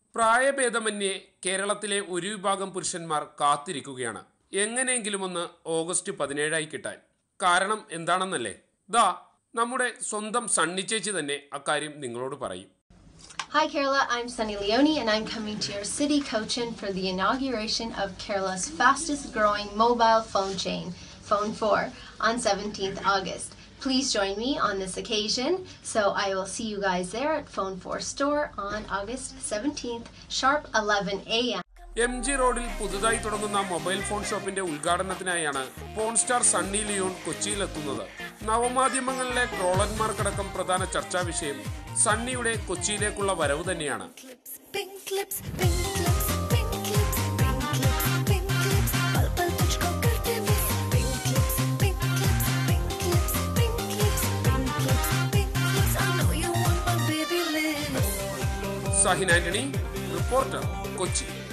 പ്രായഭേദമന്യേ കേരളത്തിലെ ഒരു വിഭാഗം പുരുഷന്മാർ കാത്തിരിക്കുകയാണ് എങ്ങനെയെങ്കിലും ഒന്ന് ഓഗസ്റ്റ് പതിനേഴായി കിട്ടാൻ കാരണം എന്താണെന്നല്ലേ ദാ നമ്മുടെ സ്വന്തം സണ്ണി ചേച്ചി തന്നെ അക്കാര്യം നിങ്ങളോട് പറയും Hi Kerala, I'm Sunny Leone and I'm coming to your city Cochin for the inauguration of Kerala's fastest growing mobile phone chain, Phone 4, on 17th August. Please join me on this occasion. So I will see you guys there at Phone 4 store on August 17th, sharp 11 a.m. M G റോഡിൽ പുതുതായി തുടങ്ങുന്ന mobile phone ഷോപ്പിന്റെ ഉദ്ഘാടനത്തിനായാണ് porn star Sunny Leone കൊച്ചിയിലെത്തുന്നത് നവമാധ്യമങ്ങളിലെ ട്രോളന്മാർക്കടക്കം പ്രധാന ചർച്ചാ വിഷയം സണ്ണിയുടെ കൊച്ചിയിലേക്കുള്ള വരവ് തന്നെയാണ് Pink lips, pink lips, pink lips, pink lips, pink lips. पल पल तुझको करते miss. Pink lips, pink lips, pink lips, pink lips, pink lips, pink lips. I know you want my baby lips. Sahin Antony reporter Kochi